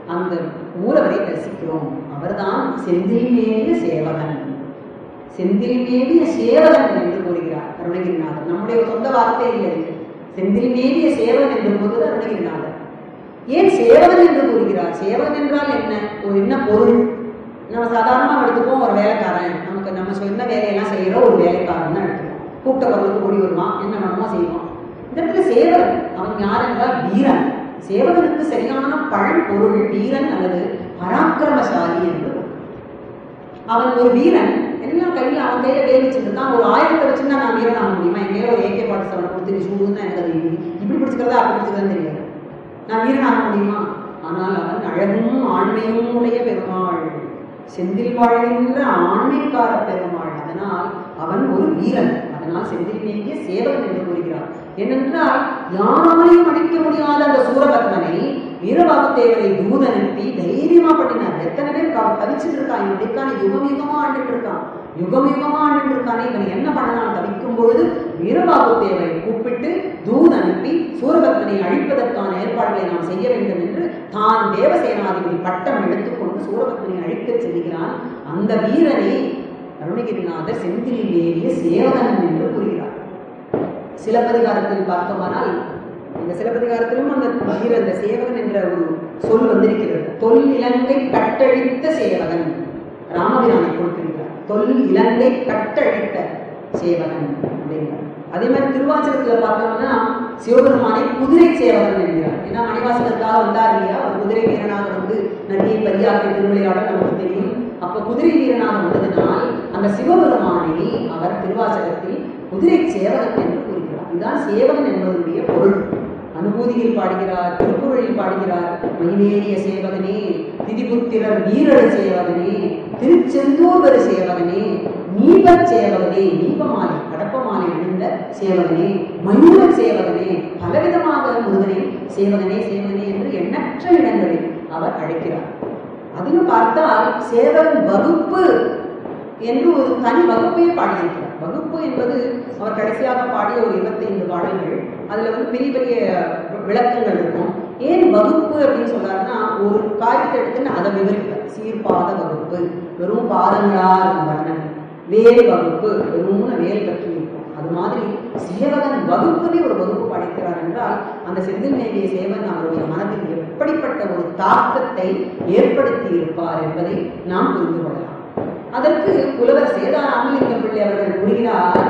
அந்த மூலவரை தரிசிக்கிறோம் அவர்தான் செந்தில்மேவிய சேவகன் செந்தில்மேவிய சேவகன் என்று கூறுகிறார் அருணகிரிநாதர் நம்முடைய சொந்த வார்த்தை இல்லை இது. செந்தில்மேவிய சேவகன் என்று கூறுவது அருணகிரிநாதர் ஏன் சேவகன் என்று கூறுகிறார் சேவகன் என்றால் என்ன ஒரு என்ன பொருள் நம்ம சாதாரணமாக எடுத்துப்போம் ஒரு வேலைக்காரன் நமக்கு நம்ம சொன்ன வேலையெல்லாம் செய்கிற ஒரு வேலைக்காரன் தான் எடுத்துப்போம் கூப்பிட்ட குரலுக்கு ஓடி வருவான் என்ன வேணுமோ செய்வான் இந்த இடத்துல சேவகன் அவன் யார் என்றால் வீரன் சேவகனுக்கு சரியான பழம்பொருள் வீரன் அல்லது பராக்கிரமசாலி என்று பொருள். அவன் ஒரு வீரன் எல்லாம் கையில் அவன் கையில வேல் வச்சுட்டு இருக்கான் ஒரு ஆயுதத்தை வச்சுருந்தா நான் வீரன் ஆக முடியுமா என் கையில ஒரு ஏகே பாட்டு செவன் கொடுத்து நீ சூடுன்னு எனக்கு அது இப்படி பிடிச்சிக்கிறதா அப்படி பிடிச்சிக்கிறதா தெரியாது நான் வீரன் ஆக முடியுமா ஆனால் அவன் அழகும் ஆண்மையும் உடைய பெருமாள் செந்தில் வாழ்கின்ற ஆண்மைக்கார பெருமாள் அதனால் அவன் ஒரு வீரன் அதனால் செந்தில் நீங்கிய சேவகன் என்று கூறுகிறார் ஏனென்றால் யாராலையும் அடிக்க முடியாத அந்த சூரபத்மனை வீரபாகு தேவரை தூத அனுப்பி தைரியமா பண்ணினார் எத்தனை பேர் க- தவிச்சிட்டு இருக்கான் இவன் இருக்கான யுகம் யுகமா ஆண்டுட்டு இருக்கான் யுகம் யுகமா ஆண்டுட்டு இருக்கானே இவன் என்ன பண்ணலாம் தவிக்கும் பொழுது வீரபாகு தேவரை கூப்பிட்டு தூத அனுப்பி சூரபத்மனை அழிப்பதற்கான ஏற்பாடுகளை நாம் செய்ய வேண்டும் என்று தான் தேவசேனாதிபதி பட்டம் எடுத்துக்கொண்டு சூரபத்மனை அழிக்கச் செல்கிறான் அந்த வீரனை அருணகிரிநாதர் செந்தில் ஏறிய சேவகன் என்று கூறுகிறார் சிலப்பதிகாரத்தில் பார்த்தோமானால் இந்த சிலப்பதிகாரத்திலும் அந்த வீர அந்த சேவகன் என்ற ஒரு சொல் வந்திருக்கிறது தொல் இலங்கை கட்டழித்த சேவகன் ராமபிரானை கொடுத்திருக்கிறார் தொல் இலங்கை கட்டழித்த சேவகன் அப்படிங்கிறார் அதே மாதிரி திருவாசகத்துல பார்த்தோம்னா சிவபெருமானை குதிரை சேவகன் என்கிறார் ஏன்னா மணிவாசகருக்காக வந்தார் இல்லையா அவர் குதிரை வீரனாக வந்து நதியை பரியாக்கை திருவிளையாட நமக்கு தெரியும் அப்ப குதிரை வீரனாக வந்ததினால் அந்த சிவபெருமானை அவர் திருவாசகத்தில் குதிரை சேவகன் என்று கூறுகிறார் இதுதான் சேவகன் என்பதனுடைய பொருள் அனுபூதியில் பாடுகிறார் திருக்குறளில் பாடுகிறார் மயிலேறிய சேவகனே திதிபுத்திரர் வீரர் சேவகனே திருச்செந்தூர்வர சேவகனே நீபச் சேவகனே நீபமாலை கடப்பமாலை அணிந்த சேவகனே மயூர சேவகனே பலவிதமாக முருகனே சேவகனே சேவகனே என்று எண்ணற்ற இடங்களில் அவர் அழைக்கிறார் அதிலும் பார்த்தால் சேவகன் வகுப்பு என்று ஒரு தனி வகுப்பையே பாடியிருக்கிறார் வகுப்பு என்பது அவர் கடைசியாக பாடிய ஒரு இருபத்தைந்து பாடல்கள் அதுல வந்து பெரிய பெரிய விளக்கங்கள் இருக்கும் ஏன் வகுப்பு அப்படின்னு சொல்றாருன்னா ஒரு காரியத்தை எடுத்துன்னு அதை விவரிப்பார் சீர்பாத வகுப்பு வெறும் பாதங்களா இருக்கும் வர்ணனை வேல் வகுப்பு வெறும்னு வேல் கட்டி இருக்கும் அது மாதிரி சேவகன் வகுப்புனே ஒரு வகுப்பு படைக்கிறார் என்றால் அந்த செந்தில் மேவிய சேவன் அவருடைய மனதில் எப்படிப்பட்ட ஒரு தாக்கத்தை ஏற்படுத்தி இருப்பார் என்பதை நாம் புரிந்து கொள்ளலாம் அதற்கு புலவர் சேதா ராமலிங்க பிள்ளை அவர்கள் கூறுகிறார்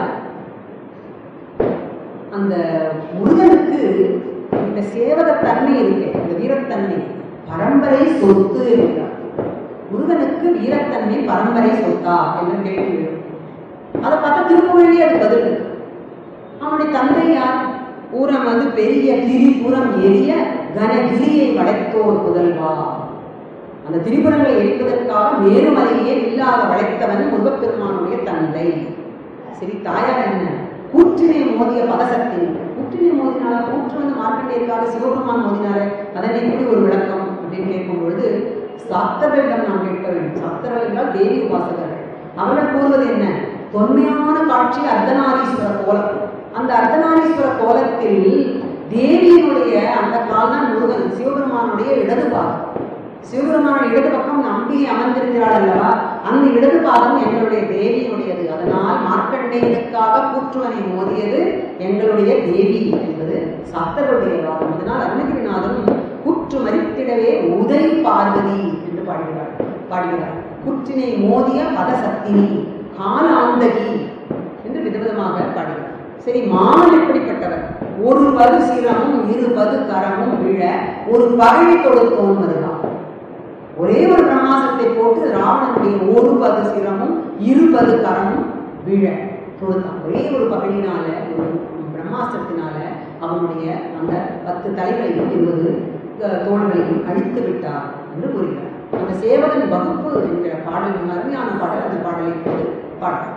அந்த முருகனுக்கு இந்த சேவகத்தன்மை இருக்கு இந்த வீரத்தன்மை பரம்பரை சொத்து என்கிறார் முருகனுக்கு வீரத்தன்மை பரம்பரை சொத்தா என்று கேள்வி எழும். அதை பார்த்தா திருப்புகழிலே அது பதில் இருக்கு. அவனுடைய தந்தை யார் பூரம் வந்து பெரிய திரிபுரம் எரிய கனகிரியை வளைத்தோர் புதல்வா அந்த திரிபுரங்களை எரிப்பதற்காக மேருமலையே இல்லாத வளைத்தவன் முருகப்பெருமானுடைய தந்தை சரி தாயார் என்ன கூற்றினை மோதிய பதசக்தி கூற்றினை மோதினால கூற்று வந்து மார்க்கண்டேயருக்காக சிவபெருமான் மோதினாரு அதனை எப்படி ஒரு விளக்கம் அப்படின்னு கேட்கும் பொழுது சாத்தர்களிடம் நாம் கேட்க வேண்டும் சாத்தர்கள் என்றால் தேவி உபாசகர்கள் அவர்கள் கூறுவது என்ன தொன்மையான காட்சி அர்த்தநாரீஸ்வர கோலம் அந்த அர்த்தநாரீஸ்வர கோலத்தில் தேவியினுடைய அந்த கால்தான் முருகன் சிவபெருமானுடைய இடது பாகம் சிவபெருமான இடது பக்கம் நம்பி அமர்ந்திருக்கிறாள் அல்லவா அந்த இடது பாதம் எங்களுடைய தேவியினுடையது அதனால் மார்க்கண்டேயனுக்காக கூற்றுவனை மோதியது எங்களுடைய தேவி என்பது சாத்தருடைய வாதம் அதனால் அருணகிரிநாதனும் கூற்று மறித்திடவே உதை பார்வதி என்று பாடுகிறார் பாடுகிறார் குற்றினை மோதிய பதசக்தினி காலாந்தகி என்று விதவிதமாக பாடுகிறார் சரி மாமன் எப்படிப்பட்டவர் ஒரு பது சிரமும் இரு பது கரமும் விழ ஒரு பகழி தொடுத்தோம் வருகிறார் ஒரே ஒரு பிரம்மாசத்தை போட்டு ராவணனுடைய ஒரு பது சிரமும் இருபது கரமும் விழ தொடுத்தான் ஒரே ஒரு பகலினால ஒரு பிரம்மாசத்தினால அவனுடைய அந்த பத்து தலைகளையும் இருபது அஹ், தோள்களையும் அழித்து விட்டார் என்று கூறுகிறார் அந்த சேவகன் வகுப்பு என்கிற பாடல் மிக அருமையான பாடல் அந்த பாடலை போட்டு பாடுறார்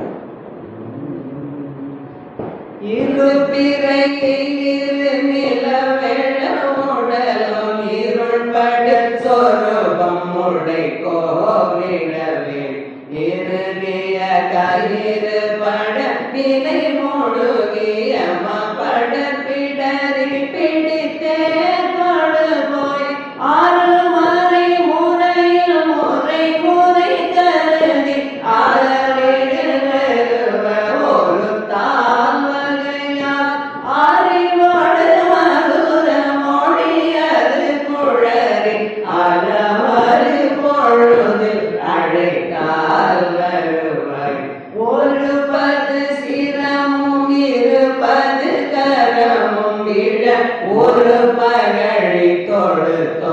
இரு பிறையில் இரு நிலவெழமுடலும் இருள் படல் சொரூபம் உடை கோவிடவே இறுகிய கயிறு பட வினை முழுகிய பட பிடரி பிடித்தே படு போய் ஆறு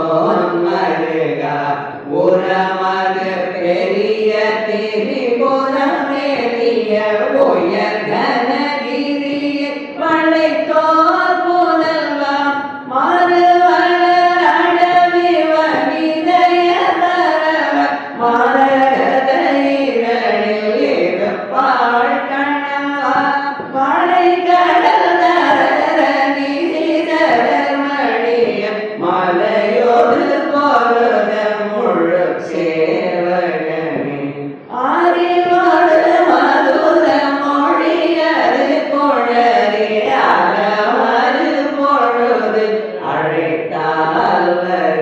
தோன் மருகா உரமது பெரிய திரிபுரமேறிய உயர் கனகிரியை பழைத்தோர் புதல்வா மறுவளர் அடவி வனிதய தரவ மரகதைகளில் இருப்பாள் கணவா மழை கடல் தரணி மணிய மலையோடு பொருத முழு சேவகனே அறிவோடு மதுர மொழியது குழறி அறமது பொழுது அழைத்தால்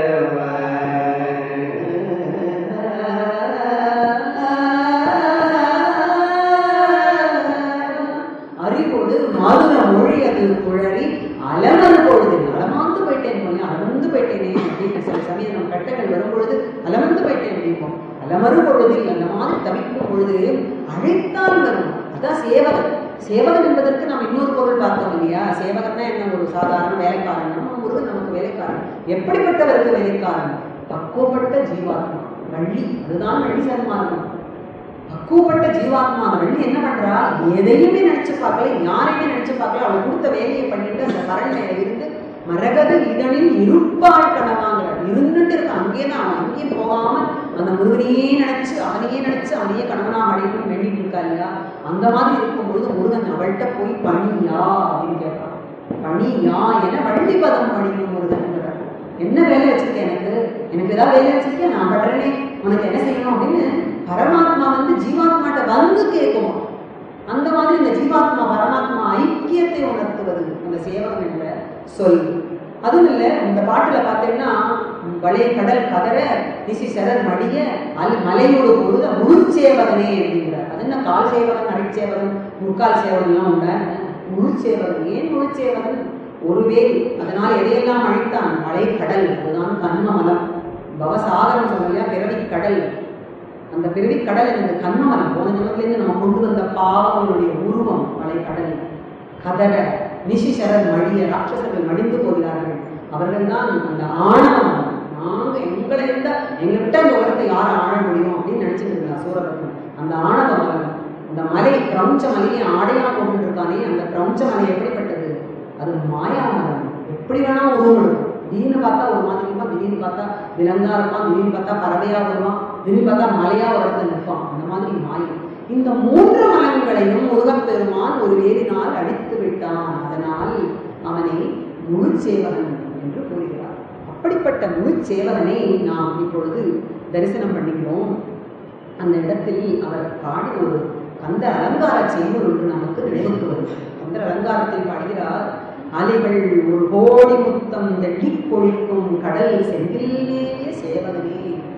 அறிவோடு மதுர மொழி அது குழறி அலமந்து பொழுது அலமாந்து போயிட்டேன் மொழி அலமந்து போயிட்டேனே அப்படின்னு சில சமயம் நம்ம கட்டங்கள் வரும்பொழுது அலமந்து போயிட்டேன் அப்படிப்போம் அலமறு பொழுதில் அந்த மாதிரி தவிக்கும் பொழுது அழைத்தால் வரும் அதான் சேவகன் சேவகன் என்பதற்கு நாம் இன்னொரு பொருள் பார்த்தோம் இல்லையா சேவகன்னா என்ன ஒரு சாதாரண வேலைக்காரன் நம்ம முருகன் நமக்கு வேலைக்காரன் எப்படிப்பட்டவருக்கு வேலைக்காரன் பக்குவப்பட்ட ஜீவாத்மா வள்ளி அதுதான் வள்ளி சன்மார்க்கம் பக்குவப்பட்ட ஜீவாத்மா அந்த வள்ளி என்ன பண்றா எதையுமே நினைச்சு பார்க்கல யாரையுமே நினைச்சு பார்க்கல அவள் கொடுத்த வேலையை பண்ணிட்டு அந்த கரண் மேல இருந்து மரகத இதழில் இருப்பாள் கனவாங்கிற இருந்துட்டு இருக்க அங்கேயே தான் அவன் அங்கேயும் போகாம அந்த முருகனையே நினைச்சு அவனையே நினைச்சு அவனையே கணவனா அடையணும்னு வேண்டிட்டு இருக்கா இல்லையா அந்த மாதிரி இருக்கும்பொழுது முருகன் அவள்கிட்ட போய் பணியா அப்படின்னு கேட்பான் பணியா என வள்ளி பதம் பணியும் முருகன் என்ன வேலை வச்சிருக்க எனக்கு எனக்கு ஏதாவது வேலை வச்சிருக்கேன் நான் பண்றேனே உனக்கு என்ன செய்யணும் அப்படின்னு பரமாத்மா வந்து ஜீவாத்மாட்ட வந்து கேட்குமா அந்த மாதிரி இந்த ஜீவாத்மா பரமாத்மா ஐக்கியத்தை உணர்த்துவது அந்த சேவகம் என்ற சொல் அதுவும் இல்லை இந்த பாட்டுல பார்த்தீங்கன்னா வளைய கடல் கதற திசி சரல் மடிய அல் மலையோடு பொழுது முழுச்சேவகனே அப்படிங்கிறார் அது என்ன கால் சேவகன் அடிச்சேவகன் முக்கால் சேவகன்லாம் உண்டா முழுச்சேவகன் ஏன் முழுச்சேவகன் ஒருவேல் அதனால் எதையெல்லாம் அழைத்தான் மலை கடல் அதுதான் கண்மமலம் பவசாகரம் சொல்லையா பிறவி கடல் அந்த பிறவி கடல் இந்த கண்மமலம் போன ஜனத்திலேருந்து நம்ம கொண்டு வந்த பாவங்களுடைய உருவம் மலை கடல் கதற நிஷிசரர் மடிய ராட்சசர்கள் மடிந்து போகிறார்கள் அவர்கள் தான் அந்த ஆணவம் நாங்க எங்களை இருந்தா எங்ககிட்ட இந்த உலகத்தை யாரை ஆள முடியும் அப்படின்னு நினைச்சிட்டு இருந்தா சூரபத்மன் அந்த ஆணவ மலம் அந்த மலை கிரௌஞ்ச மலையை ஆடையா கொண்டு இருக்கானே அந்த கிரௌஞ்ச மலை எப்படிப்பட்டது அது மாயா மலம் எப்படி வேணா உருவம் திடீர்னு பார்த்தா ஒரு மாதிரி இருப்பான் திடீர்னு பார்த்தா விலங்கா இருப்பான் திடீர்னு பார்த்தா பறவையா வருவான் திடீர்னு பார்த்தா மலையா ஒரு இடத்துல நிற்பான் அந்த மாதிரி மாயம் இந்த மூன்று மலங்களையும் முருகப்பெருமான் ஒரு வேதினால் அடித்து விட்டான் அதனால் அவனை முழு சேவகன் என்று கூறுகிறார் அப்படிப்பட்ட முழு சேவகனை நாம் இப்பொழுது தரிசனம் பண்ணுகிறோம் அந்த இடத்தில் அவர் பாடிய ஒரு கந்த அலங்கார செய்தி ஒன்று நமக்கு நினைவுக்கு வருது கந்த அலங்காரத்தில் பாடுகிறார் அலைகள் ஒரு கோடி முத்தம் தட்டி கொழிக்கும் கடல் செந்தில்லேயே சேவகனே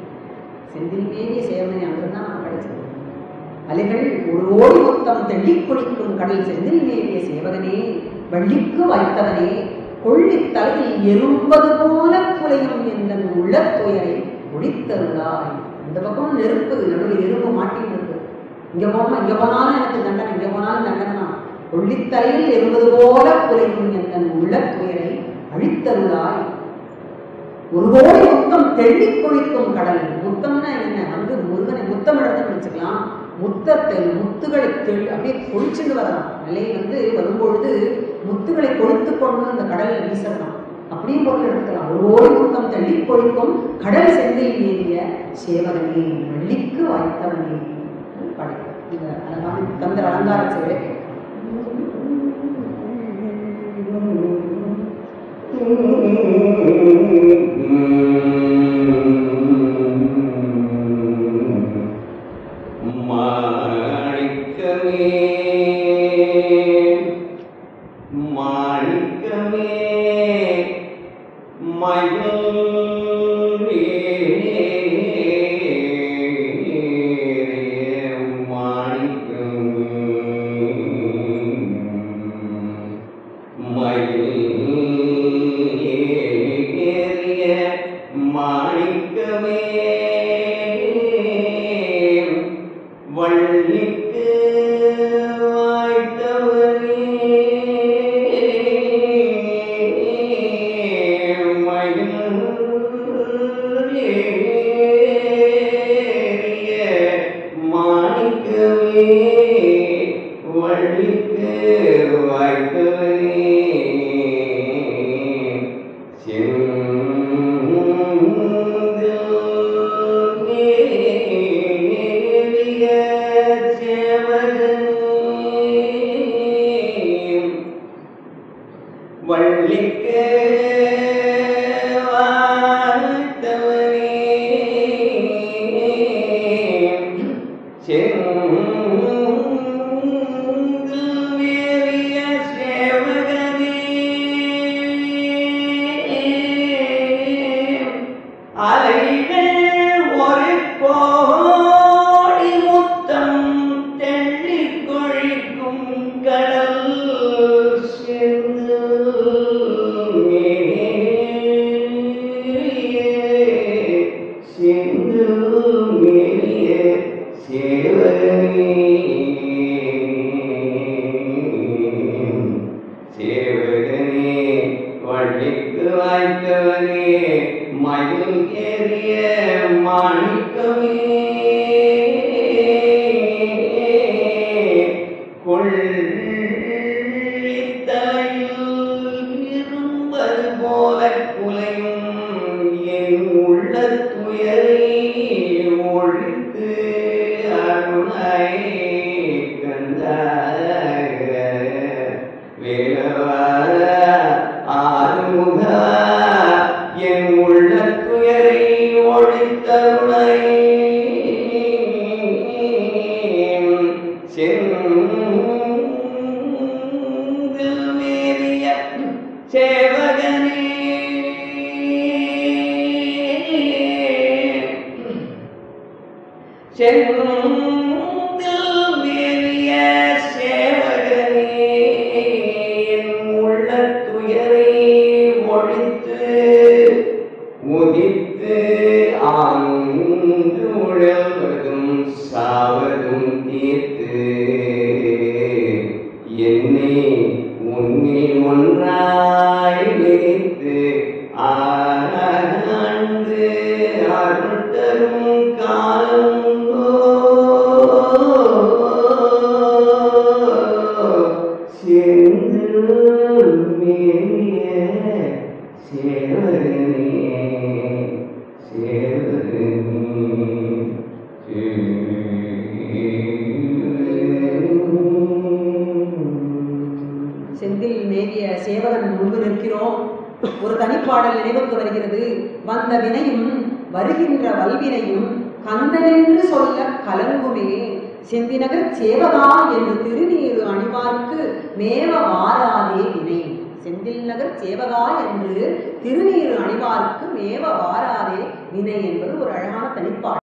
செந்தில்லேயே சேவகனே அங்கிருந்தான் நம்ம கிடைச்சது அலைகள் ஒரு ஓடி முத்தம் தள்ளி குளிக்கும் கடல் செந்தில்லேயே சேவகனே வள்ளிக்கு வாய்த்தவனே கொள்ளி தலையில் எறும்பது போல குலையும் என்ற உள்ள துயரை ஒழித்தருளாய் இந்த பக்கம் நெருப்பு நடுவில் எறும்பு மாட்டின்னு இருக்கு இங்க போனா இங்க போனாலும் எனக்கு தண்டனை இங்க போனாலும் தண்டனை தான் கொள்ளித்தலையில் எறும்பது போல குலையும் என்ற உள்ள துயரை அழித்தருளாய் ஒரு கோடி முத்தம் தெள்ளி கொழிக்கும் கடல் முத்தம்னா என்ன வந்து முருகனை முத்தம் இடத்துன்னு வச்சுக்கலாம் முத்தத்தை முத்துகளை தெளி அப்படியே கொழிச்சுட்டு வரலாம் நிலை வந்து வரும்பொழுது முத்துகளை கொழுத்து கொண்டு அந்த கடலில் வீசலாம் அப்படியும் பொருள் எடுத்துக்கலாம் ஒரு ஓடி முத்தம் தள்ளி கொழிக்கும் கடல் செந்தில் மேறிய சேவகனே வள்ளிக்கு வாய்த்தவனே படிக்கும் இந்த அழகான தந்திர அலங்கார சேவை மாணிக்கமே மாணிக்கமே மயூரே மாணிக்கம் மயிலேறிய மாணிக்கமே வள்ளிக்கு வாய்த்தவனே மயில் அலைகள் ஒரு கோடி முத்தம் தெள்ளிக் கொழிக்கும் கடல் சேர்ந்து சிந்து மேலிய சேவனே சேவகனே வள்ளிக்கு வாய்த்தவனே மயில் ஏறிய மாணிக்கமே கொள்ளித்தலையில் இரும்பது போல குலையும் என் உள்ள துயரை ஒழித்து அருணை கந்தார வேலவா ஆறுமுக என் உள்ள துயரை ஒழித்தருணை செந்தில் மேறிய சேவகனே செந்தில் மேறிய சேவகனே என் உள்ள துயரை ஒழித்து உதித்து ஆண்டு உழல்வதும் சாவதும் தீர்த்து என்னை உன்னில் ஒன்றாய் விரித்து ஆண்டு அருள் தரும் காலம் செந்தில் மேறிய சேவகனே சேவகனே செந்தில் மேவிய சேவகன் முன்பு நிற்கிறோம் ஒரு தனிப்பாடல் நினைவுக்கு வருகிறது வந்த வினையும் வருகின்ற வல்வினையும் கந்தனென்று சொல்ல கலங்குமே செந்திநகர் சேவகா என்று திருநீரு அணிவார்க்கு மேவ வாராதே வினை செந்தில் நகர் சேவகா என்று திருநீரு அணிவார்க்கு மேவ வாராதே வினை என்பது ஒரு அழகான தனிப்பாடல்